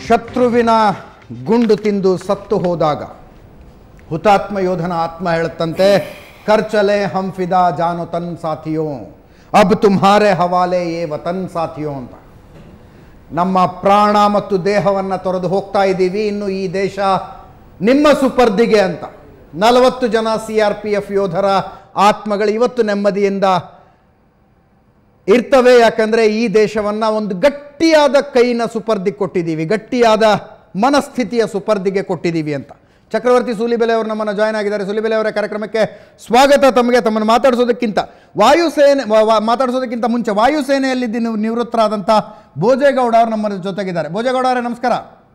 ಶತ್ರುವಿನ ಗುಂಡು ತಿಂದು ಸತ್ತು ಹೋದಾಗ ಹುತಾತ್ಮ ಯೋಧನ ಆತ್ಮ ಹೇಳುತ್ತಂತೆ ಕರ್ಚಲೆ ಹಮ್ ಫಿದಾ ಜಾನು ತನ್ ಸಾಥಿಯೋ ಅಬ್ ತುಮ್ಹಾರೆ ಹವಾಲೆ ಏ ವತನ್ ಸಾಥಿಯೋ ಅಂತ ನಮ್ಮ ಪ್ರಾಣ ಮತ್ತು ದೇಹವನ್ನು ತೊರೆದು ಹೋಗ್ತಾ ಇದ್ದೀವಿ ಇನ್ನು ಈ ದೇಶ ನಿಮ್ಮ ಸುಪರ್ದಿಗೆ ಅಂತ ನಲವತ್ತು ಜನ ಸಿ ಆರ್ ಪಿ ಎಫ್ ಯೋಧರ ಆತ್ಮಗಳು ಇವತ್ತು ನೆಮ್ಮದಿಯಿಂದ ಇರ್ತವೆ ಯಾಕಂದರೆ ಈ ದೇಶವನ್ನು ಒಂದು ಗಟ್ಟಿಯಾದ ಕೈನ ಸುಪರ್ದಿಗೆ ಕೊಟ್ಟಿದ್ದೀವಿ ಗಟ್ಟಿಯಾದ ಮನಸ್ಥಿತಿಯ ಸುಪರ್ದಿಗೆ ಕೊಟ್ಟಿದ್ದೀವಿ ಅಂತ ಚಕ್ರವರ್ತಿ ಸೂಲಿಬೆಲೆ ಅವರು ನಮ್ಮನ್ನು ಜಾಯ್ನ್ ಆಗಿದ್ದಾರೆ ಸೂಲಿಬೆಲೆ ಅವರ ಕಾರ್ಯಕ್ರಮಕ್ಕೆ ಸ್ವಾಗತ ತಮಗೆ ತಮ್ಮನ್ನು ಮಾತಾಡಿಸೋದಕ್ಕಿಂತ ವಾಯುಸೇನೆ ವ- ವ- ಮಾತಾಡಿಸೋದಕ್ಕಿಂತ ಮುಂಚೆ ವಾಯುಸೇನೆಯಲ್ಲಿ ದಿನ- ನಿವೃತ್ತರಾದಂಥ ಭೋಜೇಗೌಡ ಅವರು ನಮ್ಮ ಜೊತೆಗಿದ್ದಾರೆ ಭೋಜೇಗೌಡ ಅವರೇ ನಮಸ್ಕಾರ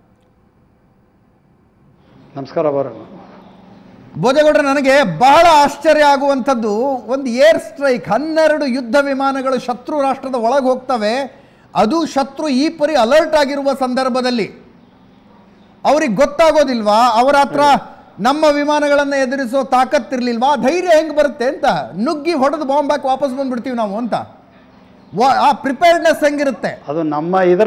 ನಮಸ್ಕಾರ ಬರೋಣ ಭೋಜೇಗೌಡ್ರೆ ನನಗೆ ಬಹಳ ಆಶ್ಚರ್ಯ ಆಗುವಂಥದ್ದು ಒಂದು ಏರ್ ಸ್ಟ್ರೈಕ್ ಹನ್ನೆರಡು ಯುದ್ಧ ವಿಮಾನಗಳು ಶತ್ರು ರಾಷ್ಟ್ರದ ಒಳಗೆ ಹೋಗ್ತವೆ ಅದು ಶತ್ರು ಈ ಪರಿ ಅಲರ್ಟ್ ಆಗಿರುವ ಸಂದರ್ಭದಲ್ಲಿ ಅವ್ರಿಗೆ ಗೊತ್ತಾಗೋದಿಲ್ವಾ ಅವರ ಹತ್ರ ನಮ್ಮ ವಿಮಾನಗಳನ್ನು ಎದುರಿಸೋ ತಾಕತ್ತಿರ್ಲಿಲ್ವಾ ಧೈರ್ಯ ಹೆಂಗೆ ಬರುತ್ತೆ ಅಂತ ನುಗ್ಗಿ ಹೊಡೆದು ಬಾಂಬ್ ಹಾಕಿ ವಾಪಸ್ ಬಂದ್ಬಿಡ್ತೀವಿ ನಾವು ಅಂತ ವ- ಆ ಪ್ರಿಪೇರ್ಡ್ನೆಸ್ ಹೆಂಗಿರುತ್ತೆ ಅದು ನಮ್ಮ ಇದರ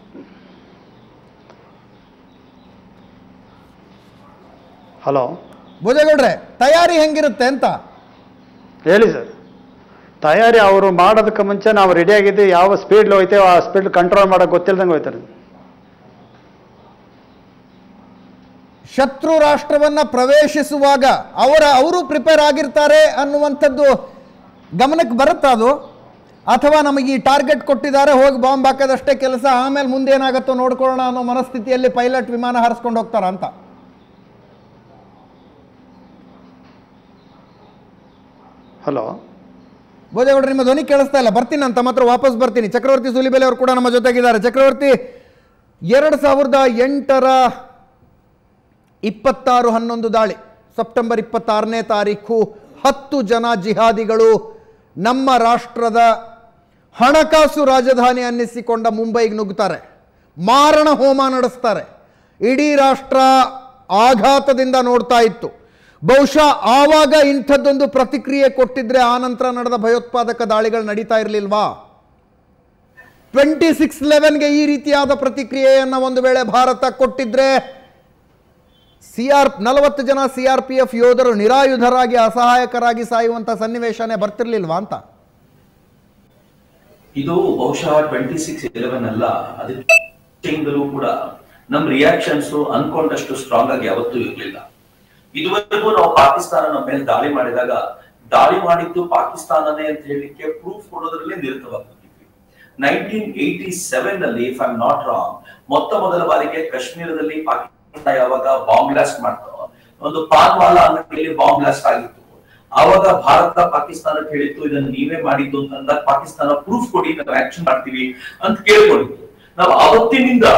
ಹಲೋ ಭೋಜೇಗೌಡ್ರೆ ತಯಾರಿ ಹೆಂಗಿರುತ್ತೆ ಅಂತ ಹೇಳಿ ಸರ್ ತಯಾರಿ ಅವರು ಮಾಡೋದಕ್ಕೆ ಮುಂಚೆ ನಾವು ರೆಡಿ ಆಗಿದ್ದೀವಿ ಯಾವ ಸ್ಪೀಡ್ ಹೋಯ್ತೇವೆ ಆ ಸ್ಪೀಡ್ ಕಂಟ್ರೋಲ್ ಮಾಡೋಕೆ ಗೊತ್ತಿಲ್ದಂಗೆ ಹೋಯ್ತಾರೆ ಶತ್ರು ರಾಷ್ಟ್ರವನ್ನ ಪ್ರವೇಶಿಸುವಾಗ ಅವರ ಅವರು ಪ್ರಿಪೇರ್ ಆಗಿರ್ತಾರೆ ಅನ್ನುವಂಥದ್ದು ಗಮನಕ್ಕೆ ಬರುತ್ತಾ ಅದು ಅಥವಾ ನಮಗೆ ಈ ಟಾರ್ಗೆಟ್ ಕೊಟ್ಟಿದ್ದಾರೆ ಹೋಗಿ ಬಾಂಬ್ ಹಾಕೋದಷ್ಟೇ ಕೆಲಸ ಆಮೇಲೆ ಮುಂದೆ ಏನಾಗುತ್ತೋ ನೋಡ್ಕೊಳ್ಳೋಣ ಅನ್ನೋ ಮನಸ್ಥಿತಿಯಲ್ಲಿ ಪೈಲಟ್ ವಿಮಾನ ಹಾರಿಸ್ಕೊಂಡು ಹೋಗ್ತಾರ ಅಂತ ಹಲೋ ಭೋಜೇಗೌಡರು ನಿಮ್ಮ ಧ್ವನಿ ಕೇಳಿಸ್ತಾ ಇಲ್ಲ ಬರ್ತೀನಿ ನಾನು ತಮ್ಮ ಹತ್ರ ವಾಪಸ್ ಬರ್ತೀನಿ ಚಕ್ರವರ್ತಿ ಸೂಲಿಬೆಲೆ ಅವರು ಕೂಡ ನಮ್ಮ ಜೊತೆಗಿದ್ದಾರೆ ಚಕ್ರವರ್ತಿ ಎರಡು ಸಾವಿರದ ಎಂಟರ ಇಪ್ಪತ್ತಾರು ಹನ್ನೊಂದು ದಾಳಿ ಸೆಪ್ಟೆಂಬರ್ ಇಪ್ಪತ್ತಾರನೇ ತಾರೀಕು ಹತ್ತು ಜನ ಜಿಹಾದಿಗಳು ನಮ್ಮ ರಾಷ್ಟ್ರದ ಹಣಕಾಸು ರಾಜಧಾನಿ ಅನ್ನಿಸಿಕೊಂಡ ಮುಂಬೈಗೆ ನುಗ್ಗುತ್ತಾರೆ ಮಾರಣ ಹೋಮ ನಡೆಸ್ತಾರೆ ಇಡೀ ರಾಷ್ಟ್ರ ಆಘಾತದಿಂದ ನೋಡ್ತಾ ಇತ್ತು ಬಹುಶಃ ಆವಾಗ ಇಂಥದ್ದೊಂದು ಪ್ರತಿಕ್ರಿಯೆ ಕೊಟ್ಟಿದ್ರೆ ಆನಂತರ ನಡೆದ ಭಯೋತ್ಪಾದಕ ದಾಳಿಗಳು ನಡೀತಾ ಇರಲಿಲ್ವಾ ಟ್ವೆಂಟಿ ಸಿಕ್ಸ್ ಲೆವೆನ್ಗೆ ಈ ರೀತಿಯಾದ ಪ್ರತಿಕ್ರಿಯೆಯನ್ನು ಒಂದು ವೇಳೆ ಭಾರತ ಕೊಟ್ಟಿದ್ರೆ ಸಿ ಆರ್ ನಲವತ್ತು ಜನ ಸಿ ಆರ್ ಪಿ ಎಫ್ ಯೋಧರು ನಿರಾಯುಧರಾಗಿ ಅಸಹಾಯಕರಾಗಿ ಸಾಯುವಂಥ ಸನ್ನಿವೇಶನೇ ಬರ್ತಿರ್ಲಿಲ್ವಾ ಅಂತ ಇದು ಬಹುಶಃ ಟ್ವೆಂಟಿ ಸಿಕ್ಸ್ ಇಲೆವೆನ್ ಅಲ್ಲ ಅದಕ್ಕಿಂತಲೂ ಕೂಡ ನಮ್ ರಿಯಾಕ್ಷನ್ಸ್ ಅನ್ಕೊಂಡಷ್ಟು ಸ್ಟ್ರಾಂಗ್ ಆಗಿ ಯಾವತ್ತೂ ಇರ್ಲಿಲ್ಲ ಇದುವರೆಗೂ ನಾವು ಪಾಕಿಸ್ತಾನ ನಮ್ಮ ಮೇಲೆ ದಾಳಿ ಮಾಡಿದಾಗ ದಾಳಿ ಮಾಡಿದ್ದು ಪಾಕಿಸ್ತಾನನೇ ಅಂತ ಹೇಳಲಿಕ್ಕೆ ಪ್ರೂಫ್ ಕೊಡೋದ್ರಲ್ಲೇ ನಿರತವಾಗಿರ್ತಿದ್ವಿ ನೈನ್ಟೀನ್ ಏಯ್ಟಿ ಸೆವೆನ್ ನಲ್ಲಿ ಇಫ್ ಐ ನಾಟ್ ರಾಂಗ್ ಮೊತ್ತ ಮೊದಲ ಬಾರಿಗೆ ಕಾಶ್ಮೀರದಲ್ಲಿ ಪಾಕಿಸ್ತಾನ ಯಾವಾಗ ಬಾಂಬ್ ಬ್ಲಾಸ್ಟ್ ಮಾಡ್ತೋ ಒಂದು ಪಾನ್ವಾಲ ಅಂಗಡಿಯಲ್ಲಿ ಬಾಂಬ್ ಬ್ಲಾಸ್ಟ್ ಆಗಿತ್ತು ಆವಾಗ ಭಾರತ ಪಾಕಿಸ್ತಾನಕ್ಕೆ ಹೇಳಿತ್ತು ಇದನ್ನ ನೀವೇ ಮಾಡಿದ್ದು ಅಂತಂದಾಗ ಪಾಕಿಸ್ತಾನ ಪ್ರೂಫ್ ಕೊಡಿ ನಾವು ಆಕ್ಷನ್ ಮಾಡ್ತೀವಿ ಅಂತ ಕೇಳ್ಕೊಂಡಿತ್ತು ನಾವು ಅವತ್ತಿನಿಂದ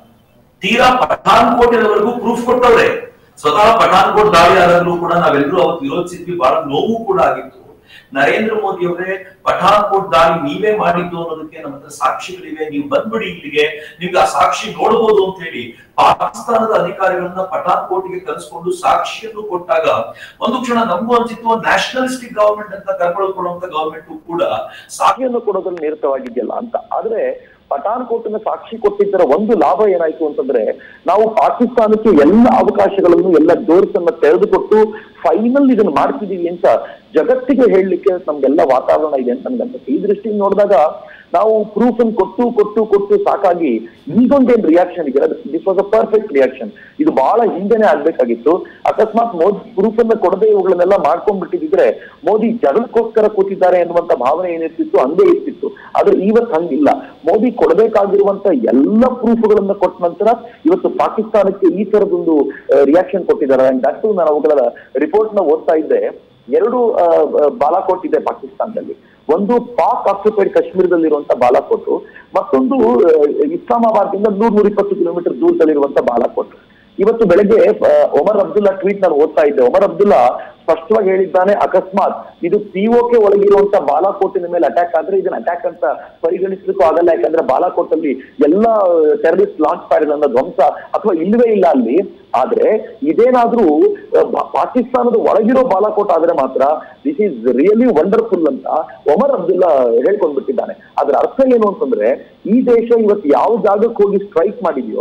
ತೀರಾ ಪಠಾನ್ಕೋಟಿನವರೆಗೂ ಪ್ರೂಫ್ ಕೊಟ್ಟವ್ರೆ ಸ್ವತಃ ಪಠಾನ್ಕೋಟ್ ದಾಳಿ ಆದಾಗ್ಲೂ ಕೂಡ ನಾವೆಲ್ಲರೂ ಅವತ್ತು ವಿರೋಧಿಸಿದ್ವಿ ಬಹಳ ನೋವು ಕೂಡ ಆಗಿತ್ತು ನರೇಂದ್ರ ಮೋದಿ ಅವರೇ ಪಠಾನ್ಕೋಟ್ ದಾಳಿ ನೀವೇ ಮಾಡಿದ್ದು ಅನ್ನೋದಕ್ಕೆ ನಮ್ಮ ಹತ್ರ ಸಾಕ್ಷಿಗಳಿವೆ ನೀವು ಬಂದ್ಬಿಡಿ ಇಲ್ಲಿಗೆ ನಿಮ್ಗೆ ಆ ಸಾಕ್ಷಿ ನೋಡ್ಬೋದು ಅಂತ ಹೇಳಿ ಪಾಕಿಸ್ತಾನದ ಅಧಿಕಾರಿಗಳನ್ನ ಪಠಾನ್ಕೋಟ್ಗೆ ಕರೆಸ್ಕೊಂಡು ಸಾಕ್ಷಿಯನ್ನು ಕೊಟ್ಟಾಗ ಒಂದು ಕ್ಷಣ ನಮಗೂ ಅನ್ಸಿತ್ತು ನ್ಯಾಷನಲಿಸ್ಟಿಕ್ ಗವರ್ಮೆಂಟ್ ಅಂತ ಕರ್ಕೊಳ್ಕೊಳ್ಳುವಂತ ಗವರ್ಮೆಂಟ್ ಕೂಡ ಸಾಕ್ಷಿ ಸಾಕ್ಷಿಯನ್ನು ಕೊಡೋದ್ರಲ್ಲಿ ನಿರತವಾಗಿದೆಯಲ್ಲ ಅಂತ ಆದ್ರೆ ಪಠಾನ್ಕೋಟ್ನ ಸಾಕ್ಷಿ ಕೊಟ್ಟಿದ್ದರ ಒಂದು ಲಾಭ ಏನಾಯ್ತು ಅಂತಂದ್ರೆ ನಾವು ಪಾಕಿಸ್ತಾನಕ್ಕೆ ಎಲ್ಲ ಅವಕಾಶಗಳನ್ನು ಎಲ್ಲ ಡೋರ್ಸ್ ಅನ್ನ ತೆರೆದುಕೊಟ್ಟು ಫೈನಲ್ ಇದನ್ನ ಮಾಡ್ತಿದೀವಿ ಅಂತ ಜಗತ್ತಿಗೆ ಹೇಳಲಿಕ್ಕೆ ನಮ್ಗೆಲ್ಲ ವಾತಾವರಣ ಇದೆ ಅಂತ ನನ್ಗನ್ಸುತ್ತೆ ಈ ದೃಷ್ಟಿಯಿಂದ ನೋಡಿದಾಗ ನಾವು ಪ್ರೂಫ್ ಅನ್ನು ಕೊಟ್ಟು ಕೊಟ್ಟು ಕೊಟ್ಟು ಸಾಕಾಗಿ ಈಗೊಂದೇನ್ ರಿಯಾಕ್ಷನ್ ಇದೆ this was a perfect reaction ಇದು ಬಹಳ ಹಿಂದೆನೆ ಆಗ್ಬೇಕಾಗಿತ್ತು ಅಕಸ್ಮಾತ್ ಮೋದಿ ಪ್ರೂಫ್ ಅನ್ನ ಕೊಡದೆ ಇವುಗಳನ್ನೆಲ್ಲ ಮಾಡ್ಕೊಂಡ್ಬಿಟ್ಟಿದ್ರೆ ಮೋದಿ ಜಗಳಕ್ಕೋಸ್ಕರ ಕೂತಿದ್ದಾರೆ ಎನ್ನುವಂತ ಭಾವನೆ ಏನಿರ್ತಿತ್ತು ಹಂಗೆ ಇರ್ತಿತ್ತು ಆದ್ರೆ ಇವತ್ತು ಹಂಗಿಲ್ಲ ಮೋದಿ ಕೊಡಬೇಕಾಗಿರುವಂತ ಎಲ್ಲ ಪ್ರೂಫ್ಗಳನ್ನ ಕೊಟ್ಟ ನಂತರ ಇವತ್ತು ಪಾಕಿಸ್ತಾನಕ್ಕೆ ಈ ತರದೊಂದು ರಿಯಾಕ್ಷನ್ ಕೊಟ್ಟಿದ್ದಾರೆ ಅಂಡ್ ದಟ್ಟು ನಾನು ಅವುಗಳ ರಿಪೋರ್ಟ್ ನ ಓದ್ತಾ ಇದ್ದೆ ಎರಡು ಆ, ಆ, ಬಾಲಾಕೋಟ್ ಇದೆ ಪಾಕಿಸ್ತಾನದಲ್ಲಿ ಒಂದು ಪಾಕ್ ಆಕ್ಯುಪೈಡ್ ಕಾಶ್ಮೀರದಲ್ಲಿರುವಂತ ಬಾಲಾಕೋಟ್ ಮತ್ತೊಂದು ಆ, ಇಸ್ಲಾಮಾಬಾದ್ನಿಂದ ನೂರ್ ನೂರ ಇಪ್ಪತ್ತು ಕಿಲೋಮೀಟರ್ ದೂರದಲ್ಲಿರುವಂತ ಬಾಲಾಕೋಟ್ ಇವತ್ತು ಬೆಳಗ್ಗೆ ಆ, ಒಮರ್ ಅಬ್ದುಲ್ಲಾ ಟ್ವೀಟ್ ನಾನು ಓದ್ತಾ ಇದ್ದೆ ಒಮರ್ ಅಬ್ದುಲ್ಲಾ ಸ್ಪಷ್ಟವಾಗಿ ಹೇಳಿದ್ದಾನೆ ಅಕಸ್ಮಾತ್ ಇದು ಪಿಒಕೆ ಒಳಗಿರುವಂತ ಬಾಲಾಕೋಟಿನ ಮೇಲೆ ಅಟ್ಯಾಕ್ ಆದ್ರೆ ಇದನ್ನ ಅಟ್ಯಾಕ್ ಅಂತ ಪರಿಗಣಿಸಲಿಕ್ಕೂ ಆಗಲ್ಲ ಯಾಕಂದ್ರೆ ಬಾಲಾಕೋಟ್ ಅಲ್ಲಿ ಎಲ್ಲ ಟೆರರಿಸ್ಟ್ ಲಾಂಚ್ ಪ್ಯಾಡ್ಗಳನ್ನ ಧ್ವಂಸ ಅಥವಾ ಇಲ್ಲವೇ ಇಲ್ಲ ಅಲ್ಲಿ ಆದ್ರೆ ಇದೇನಾದ್ರೂ ಆ, ಬಾ- ಪಾಕಿಸ್ತಾನದ ಒಳಗಿರೋ ಬಾಲಾಕೋಟ್ ಆದ್ರೆ ಮಾತ್ರ ದಿಸ್ ಈಸ್ ರಿಯಲಿ ವಂಡರ್ಫುಲ್ ಅಂತ ಒಮರ್ ಅಬ್ದುಲ್ಲಾ ಹೇಳ್ಕೊಂಡ್ಬಿಟ್ಟಿದ್ದಾನೆ ಅದ್ರ ಅರ್ಥ ಏನು ಅಂತಂದ್ರೆ ಈ ದೇಶ ಇವತ್ತು ಯಾವ ಜಾಗಕ್ಕೆ ಹೋಗಿ ಸ್ಟ್ರೈಕ್ ಮಾಡಿದೆಯೋ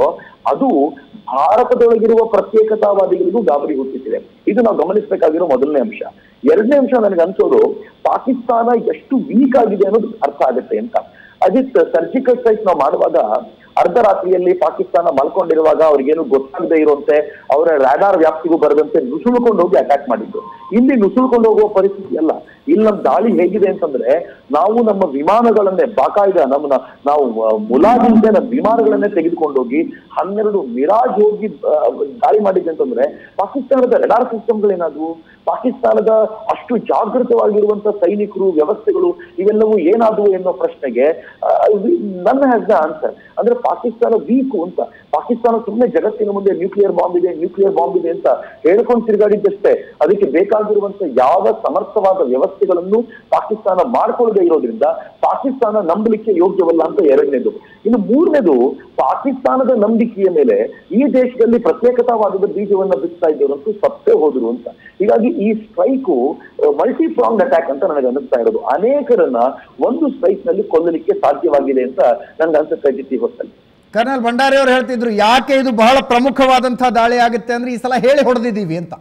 ಅದು ಭಾರತದೊಳಗಿರುವ ಪ್ರತ್ಯೇಕತಾವಾದಿಗಳಿಗೂ ಗಾಬರಿ ಹುಟ್ಟಿಸಿದೆ ಇದು ನಾವು ಗಮನಿಸಬೇಕಾಗಿರೋ ಮೊದಲನೇ ಅಂಶ ಎರಡನೇ ಅಂಶ ನನಗೆ ಅನ್ಸೋದು ಪಾಕಿಸ್ತಾನ ಎಷ್ಟು ವೀಕ್ ಆಗಿದೆ ಅನ್ನೋದು ಅರ್ಥ ಆಗುತ್ತೆ ಅಂತ ಅಜಿತ್ ಸರ್ಜಿಕಲ್ ಸ್ಟ್ರೈಕ್ ನಾವು ಮಾಡುವಾಗ ಅರ್ಧರಾತ್ರಿಯಲ್ಲಿ ಪಾಕಿಸ್ತಾನ ಮಲ್ಕೊಂಡಿರುವಾಗ ಅವ್ರಿಗೇನು ಗೊತ್ತಾಗದೆ ಇರುವಂತೆ ಅವರ ರಾಡಾರ್ ವ್ಯಾಪ್ತಿಗೂ ಬರದಂತೆ ನುಸುಳ್ಕೊಂಡು ಹೋಗಿ ಅಟ್ಯಾಕ್ ಮಾಡಿದ್ದು ಇಲ್ಲಿ ನುಸುಳ್ಕೊಂಡು ಹೋಗುವ ಪರಿಸ್ಥಿತಿ ಅಲ್ಲ ಇಲ್ಲಿ ನಮ್ಮ ದಾಳಿ ಹೇಗಿದೆ ಅಂತಂದ್ರೆ ನಾವು ನಮ್ಮ ವಿಮಾನಗಳನ್ನೇ ಬಾಕಾಯ್ದ ನಮ್ಮನ್ನ ನಾವು ಆ, ಮುಲಾಜಿಂದ ನಮ್ಮ ವಿಮಾನಗಳನ್ನೇ ತೆಗೆದುಕೊಂಡು ಹೋಗಿ ಹನ್ನೆರಡು ಮಿರಾಜ್ ಹೋಗಿ ಆ, ದಾಳಿ ಮಾಡಿದ್ದೆ ಅಂತಂದ್ರೆ ಪಾಕಿಸ್ತಾನದ ರೆಡಾರ್ ಸಿಸ್ಟಮ್ಗಳೇನಾದ್ವು ಪಾಕಿಸ್ತಾನದ ಅಷ್ಟು ಜಾಗೃತವಾಗಿರುವಂತ ಸೈನಿಕರು ವ್ಯವಸ್ಥೆಗಳು ಇವೆಲ್ಲವೂ ಏನಾದವು ಎನ್ನೋ ಪ್ರಶ್ನೆಗೆ ನನ್ನ ಹ್ಯಾಸ್ ದ ಆನ್ಸರ್ ಅಂದ್ರೆ ಪಾಕಿಸ್ತಾನ ವೀಕು ಅಂತ ಪಾಕಿಸ್ತಾನ ಸುಮ್ಮನೆ ಜಗತ್ತಿನ ಮುಂದೆ ನ್ಯೂಕ್ಲಿಯರ್ ಬಾಂಬ್ ಇದೆ ನ್ಯೂಕ್ಲಿಯರ್ ಬಾಂಬ್ ಇದೆ ಅಂತ ಹೇಳ್ಕೊಂಡು ತಿರುಗಾಡಿದ್ದಷ್ಟೇ ಅದಕ್ಕೆ ಬೇಕಾಗಿರುವಂತ ಯಾವ ಸಮರ್ಥವಾದ ವ್ಯವಸ್ಥೆಗಳನ್ನು ಪಾಕಿಸ್ತಾನ ಮಾಡ್ಕೊಳ್ಳದೆ ಇರೋದ್ರಿಂದ ಪಾಕಿಸ್ತಾನ ನಂಬಲಿಕ್ಕೆ ಯೋಗ್ಯವಲ್ಲ ಅಂತ ಎರಡನೇದು ಇನ್ನು ಮೂರನೇದು ಪಾಕಿಸ್ತಾನದ ನಂಬಿಕೆಯ ಮೇಲೆ ಈ ದೇಶದಲ್ಲಿ ಪ್ರತ್ಯೇಕತಾವಾದದ ಬೀಜವನ್ನ ಬಿತ್ತಾ ಇದ್ದವರಂತೂ ಸತ್ತೇ ಹೋದ್ರು ಅಂತ ಹೀಗಾಗಿ ಈ ಸ್ಟ್ರೈಕು ಮಲ್ಟಿ ಪ್ರಾಂಗ್ ಅಟ್ಯಾಕ್ ಅಂತ ನನಗೆ ಅನ್ನಿಸ್ತಾ ಇರೋದು ಅನೇಕರನ್ನ ಒಂದು ಸ್ಟ್ರೈಕ್ ನಲ್ಲಿ ಕೊಲ್ಲಲಿಕ್ಕೆ ಸಾಧ್ಯವಾಗಿದೆ ಅಂತ ನನ್ಗೆ ಅನ್ಸುತ್ತೆ ಜಿತಿ ಹೊತ್ತಲ್ಲಿ ಕರ್ನಲ್ ಭಂಡಾರಿ ಅವರು ಹೇಳ್ತಿದ್ರು ಯಾಕೆ ಇದು ಬಹಳ ಪ್ರಮುಖವಾದಂತಹ ದಾಳಿ ಆಗುತ್ತೆ ಅಂದ್ರೆ ಈ ಸಲ ಹೇಳಿ ಹೊಡೆದಿದ್ದೀವಿ ಅಂತ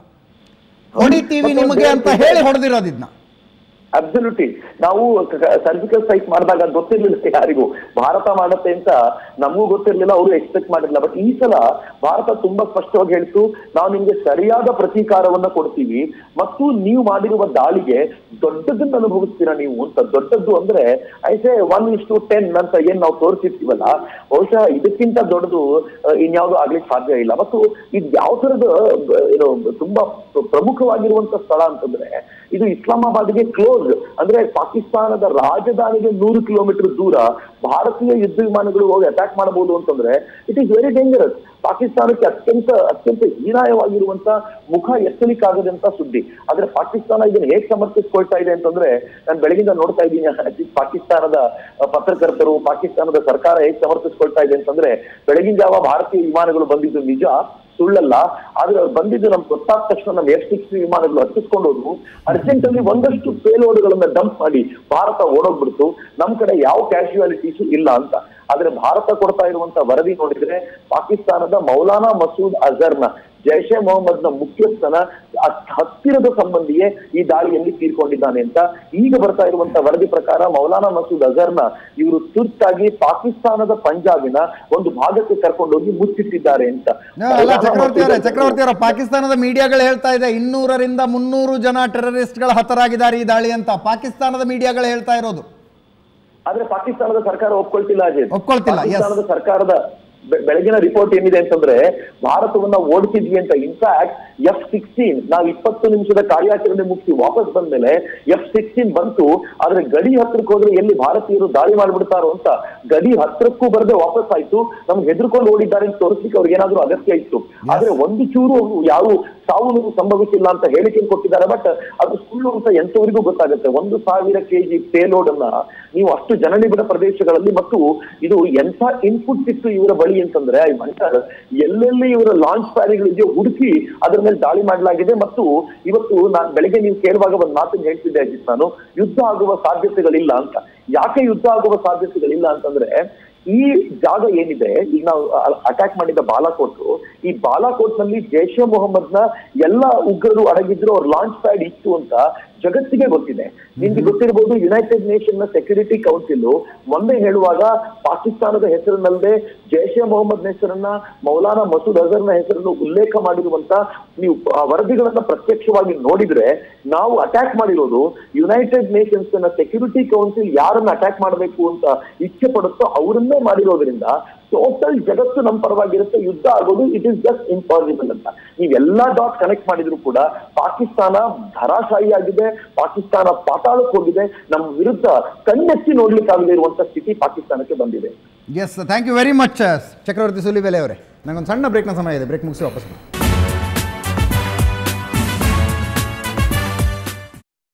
ಹೊಡಿತೀವಿ ನಿಮಗೆ ಅಂತ ಹೇಳಿ ಹೊಡೆದಿರೋದು ಇದನ್ನ ಅಬ್ಸಲ್ಯೂಟ್ಲಿ ನಾವು ಸರ್ಜಿಕಲ್ ಸ್ಟ್ರೈಕ್ ಮಾಡಿದಾಗ ಗೊತ್ತಿರ್ಲಿಲ್ಲ ಯಾರಿಗೂ ಭಾರತ ಮಾಡತ್ತೆ ಅಂತ ನಮಗೂ ಗೊತ್ತಿರ್ಲಿಲ್ಲ ಅವರು ಎಕ್ಸ್ಪೆಕ್ಟ್ ಮಾಡಿರ್ಲಿಲ್ಲ ಬಟ್ ಈ ಸಲ ಭಾರತ ತುಂಬಾ ಸ್ಪಷ್ಟವಾಗಿ ಹೇಳ್ತು ನಾವು ನಿಮ್ಗೆ ಸರಿಯಾದ ಪ್ರತೀಕಾರವನ್ನ ಕೊಡ್ತೀವಿ ಮತ್ತು ನೀವು ಮಾಡಿರುವ ದಾಳಿಗೆ ದೊಡ್ಡದನ್ನ ಅನುಭವಿಸ್ತೀರಾ ನೀವು ಅಂತ ದೊಡ್ಡದ್ದು ಅಂದ್ರೆ ಐಸೆ ಒನ್ ಇಸ್ ಟು ಟೆನ್ ಅಂತ ಏನ್ ನಾವು ತೋರಿಸಿರ್ತೀವಲ್ಲ ಬಹುಶಃ ಇದಕ್ಕಿಂತ ದೊಡ್ಡದು ಅಹ್, ಇನ್ಯಾವುದೂ ಆಗ್ಲಿಕ್ಕೆ ಸಾಧ್ಯ ಇಲ್ಲ ಮತ್ತು ಇದು ಯಾವ ತರದ ಅಹ್, ಏನು ತುಂಬಾ ಪ್ರಮುಖವಾಗಿರುವಂತ ಸ್ಥಳ ಅಂತಂದ್ರೆ ಇದು ಇಸ್ಲಾಮಾಬಾದ್ಗೆ ಕ್ಲೋಸ್ ಅಂದ್ರೆ ಪಾಕಿಸ್ತಾನದ ರಾಜಧಾನಿಗೆ ನೂರು ಕಿಲೋಮೀಟರ್ ದೂರ ಭಾರತೀಯ ಯುದ್ಧ ವಿಮಾನಗಳು ಹೋಗಿ ಅಟ್ಯಾಕ್ ಮಾಡಬಹುದು ಅಂತಂದ್ರೆ ಇಟ್ ಈಸ್ ವೆರಿ ಡೇಂಜರಸ್ ಪಾಕಿಸ್ತಾನಕ್ಕೆ ಅತ್ಯಂತ ಅತ್ಯಂತ ಹೀನಾಯವಾಗಿರುವಂತ ಮುಖ ಎತ್ತಲಿಕ್ಕಾಗದಂತ ಸುದ್ದಿ ಆದ್ರೆ ಪಾಕಿಸ್ತಾನ ಇದನ್ನ ಹೇಗ್ ಸಮರ್ಥಿಸ್ಕೊಳ್ತಾ ಇದೆ ಅಂತಂದ್ರೆ ನಾನು ಬೆಳಗಿಂದ ನೋಡ್ತಾ ಇದ್ದೀನಿ ಪಾಕಿಸ್ತಾನದ ಅಹ್, ಪತ್ರಕರ್ತರು ಪಾಕಿಸ್ತಾನದ ಸರ್ಕಾರ ಹೇಗ್ ಸಮರ್ಥಿಸ್ಕೊಳ್ತಾ ಇದೆ ಅಂತಂದ್ರೆ ಬೆಳಗಿನ ಜಾವ ಭಾರತೀಯ ವಿಮಾನಗಳು ಬಂದಿದ್ದು ನಿಜ ಸುಳ್ಳಲ್ಲ ಆದ್ರೆ ಅವ್ರು ಬಂದಿದ್ದು ನಮ್ಗೆ ಗೊತ್ತಾದ ತಕ್ಷಣ ನಮ್ಮ ಎಫ್ ಸಿಕ್ಸ್ ವಿಮಾನಗಳು ಹತ್ತಿಸ್ಕೊಂಡು ಹೋದ್ವು ಅರ್ಜೆಂಟ್ ಅಲ್ಲಿ ಒಂದಷ್ಟು ಪೇಲೋಡ್ಗಳನ್ನ ಡಂಪ್ ಮಾಡಿ ಭಾರತ ಓಡೋಗ್ಬಿಡ್ತು ನಮ್ ಕಡೆ ಯಾವ ಕ್ಯಾಶುಯಾಲಿಟೀಸು ಇಲ್ಲ ಅಂತ ಆದ್ರೆ ಭಾರತ ಕೊಡ್ತಾ ಇರುವಂತ ವರದಿ ನೋಡಿದ್ರೆ ಪಾಕಿಸ್ತಾನದ ಮೌಲಾನಾ ಮಸೂದ್ ಅಜರ್ನ ಜೈಷೆ ಮೊಹಮ್ಮದ್ನ ಮುಖ್ಯಸ್ಥನ ಅತ್- ಹತ್ತಿರದ ಸಂಬಂಧಿಯೇ ಈ ದಾಳಿಯಲ್ಲಿ ತೀರ್ಕೊಂಡಿದ್ದಾನೆ ಅಂತ ಈಗ ಬರ್ತಾ ಇರುವಂತ ವರದಿ ಪ್ರಕಾರ ಮೌಲಾನಾ ಮಸೂದ್ ಅಜರ್ನ ಇವರು ತುರ್ತಾಗಿ ಪಾಕಿಸ್ತಾನದ ಪಂಜಾಬಿನ ಒಂದು ಭಾಗಕ್ಕೆ ಕರ್ಕೊಂಡೋಗಿ ಮುಚ್ಚಿಟ್ಟಿದ್ದಾರೆ ಅಂತ ಅಲ್ಲ ಚಕ್ರವರ್ತಿ ಅವರೇ ಚಕ್ರವರ್ತಿ ಅವರ ಪಾಕಿಸ್ತಾನದ ಮೀಡಿಯಾಗಳು ಹೇಳ್ತಾ ಇದೆ ಇನ್ನೂರರಿಂದ ಮುನ್ನೂರು ಜನ ಟೆರರಿಸ್ಟ್ಗಳ ಹತರಾಗಿದ್ದಾರೆ ಈ ದಾಳಿ ಅಂತ ಪಾಕಿಸ್ತಾನದ ಮೀಡಿಯಾಗಳು ಹೇಳ್ತಾ ಇರೋದು ಆದ್ರೆ ಪಾಕಿಸ್ತಾನದ ಸರ್ಕಾರ ಒಪ್ಕೊಳ್ತಿಲ್ಲ ಅಜಯ್ ಒಪ್ಕೊಳ್ತಿಲ್ಲ, yes. ಪಾಕಿಸ್ತಾನದ ಸರ್ಕಾರದ ಬೆ- ಬೆಳಗಿನ ರಿಪೋರ್ಟ್ ಏನಿದೆ ಅಂತಂದ್ರೆ ಭಾರತವನ್ನ ಓಡಿಸಿದ್ವಿ ಅಂತ ಇನ್ಫ್ಯಾಕ್ಟ್ ಎಫ್ ಸಿಕ್ಸ್ಟೀನ್ ನಾವು ಇಪ್ಪತ್ತು ನಿಮಿಷದ ಕಾರ್ಯಾಚರಣೆ ಮುಗಿಸಿ ವಾಪಸ್ ಬಂದ್ಮೇಲೆ ಎಫ್ ಸಿಕ್ಸ್ಟೀನ್ ಬಂತು ಆದ್ರೆ ಗಡಿ ಹತ್ರಕ್ಕೆ ಹೋದ್ರೆ ಎಲ್ಲಿ ಭಾರತೀಯರು ದಾಳಿ ಮಾಡ್ಬಿಡ್ತಾರೋ ಅಂತ ಗಡಿ ಹತ್ರಕ್ಕೂ ಬರದೆ ವಾಪಸ್ ಆಯ್ತು ನಮ್ಗೆ ಹೆದರ್ಕೊಂಡು ಓಡಿದ್ದಾರೆ ಅಂತ ತೋರಿಸ್ಲಿಕ್ಕೆ ಅವ್ರಿಗೆ ಏನಾದ್ರೂ ಅಗತ್ಯ ಇತ್ತು ಆದ್ರೆ ಒಂದು ಚೂರು ಅವ್ರು ಯಾರು ಸಾವು ನೋವು ಸಂಭವಿಸಿಲ್ಲ ಅಂತ ಹೇಳಿಕೆ ಕೊಟ್ಟಿದ್ದಾರೆ ಬಟ್ ಅದು ಸುಳ್ಳು ಅಂತ ಎಂತವರಿಗೂ ಗೊತ್ತಾಗುತ್ತೆ ಒಂದು ಸಾವಿರ ಕೆಜಿ ಪೇಲೋಡ್ ಅನ್ನ ನೀವು ಅಷ್ಟು ಜನನಿಬಿಡ ಪ್ರದೇಶಗಳಲ್ಲಿ ಮತ್ತು ಇದು ಎಂಥ ಇನ್ಪುಟ್ ಇತ್ತು ಇವರ ಬಳಿ ಅಂತಂದ್ರೆ ಐ ವಂಡರ್ ಎಲ್ಲೆಲ್ಲಿ ಇವರ ಲಾಂಚ್ ಪ್ಯಾಡಿಗಳಿದೆಯೋ ಹುಡುಕಿ ಅದರ ಮೇಲೆ ದಾಳಿ ಮಾಡಲಾಗಿದೆ ಮತ್ತು ಇವತ್ತು ನಾನು ಬೆಳಿಗ್ಗೆ ನೀವು ಕೇಳುವಾಗ ಒಂದು ಮಾತನ್ನು ಹೇಳ್ತಿದ್ದೆ ಅಜಿತ್ ನಾನು ಯುದ್ಧ ಆಗುವ ಸಾಧ್ಯತೆಗಳಿಲ್ಲ ಅಂತ ಯಾಕೆ ಯುದ್ಧ ಆಗುವ ಸಾಧ್ಯತೆಗಳಿಲ್ಲ ಅಂತಂದ್ರೆ ಈ ಜಾಗ ಏನಿದೆ ಈಗ ನಾವು ಅಟ್ಯಾಕ್ ಮಾಡಿದ ಬಾಲಾಕೋಟ್ ಈ ಬಾಲಾಕೋಟ್ ನಲ್ಲಿ ಜೈಷೆ ಮೊಹಮ್ಮದ್ನ ಎಲ್ಲ ಉಗ್ರರು ಅಡಗಿದ್ರು ಅವ್ರ ಲಾಂಚ್ ಪ್ಯಾಡ್ ಇತ್ತು ಅಂತ ಜಗತ್ತಿಗೆ ಗೊತ್ತಿದೆ ನಿಮ್ಗೆ ಗೊತ್ತಿರಬಹುದು ಯುನೈಟೆಡ್ ನೇಷನ್ ನ ಸೆಕ್ಯೂರಿಟಿ ಕೌನ್ಸಿಲ್ ಮೊನ್ನೆ ಹೇಳುವಾಗ ಪಾಕಿಸ್ತಾನದ ಹೆಸರಿನಲ್ಲದೆ ಜೈಷೆ ಮೊಹಮ್ಮದ್ ಹೆಸರನ್ನ ಮೌಲಾನಾ ಮಸೂದ್ ಅಜರ್ನ ಹೆಸರನ್ನು ಉಲ್ಲೇಖ ಮಾಡಿರುವಂತ ನೀವು ಆ ವರದಿಗಳನ್ನ ಪ್ರತ್ಯಕ್ಷವಾಗಿ ನೋಡಿದ್ರೆ ನಾವು ಅಟ್ಯಾಕ್ ಮಾಡಿರೋದು ಯುನೈಟೆಡ್ ನೇಷನ್ಸ್ ನ ಸೆಕ್ಯೂರಿಟಿ ಕೌನ್ಸಿಲ್ ಯಾರನ್ನ ಅಟ್ಯಾಕ್ ಮಾಡಬೇಕು ಅಂತ ಇಚ್ಛೆ ಪಡುತ್ತೋ ಅವರನ್ನೇ ಮಾಡಿರೋದ್ರಿಂದ ಟೋಟಲ್ ಜಗತ್ತು ನಮ್ಮ ಪರವಾಗಿರುತ್ತೆ ಯುದ್ಧ ಆಗೋದು ಇಟ್ ಇಸ್ ಜಸ್ಟ್ ಇಂಪಾಸಿಬಲ್ ಅಂತ ನೀವೆಲ್ಲಾ ಡಾಟ್ ಕನೆಕ್ಟ್ ಮಾಡಿದ್ರು ಕೂಡ ಪಾಕಿಸ್ತಾನ ಧರಾಶಾಹಿಯಾಗಿದೆ ಪಾಕಿಸ್ತಾನ ಪಾತಾಳಕ್ಕೆ ಹೋಗಿದೆ ನಮ್ಮ ವಿರುದ್ಧ ಕಣ್ಣೆತ್ತಿ ನೋಡ್ಲಿಕ್ಕಾಗದೇ ಇರುವಂತ ಸ್ಥಿತಿ ಪಾಕಿಸ್ತಾನಕ್ಕೆ ಬಂದಿದೆ yes thank you very much Chakravarti Sulibele ಅವರೇ ನಂಗೊಂದು ಸಣ್ಣ ಬ್ರೇಕ್ನ ಸಮಯ ಇದೆ ಬ್ರೇಕ್ ಮುಗಿಸಿ ವಾಪಸ್ ಬನ್ನಿ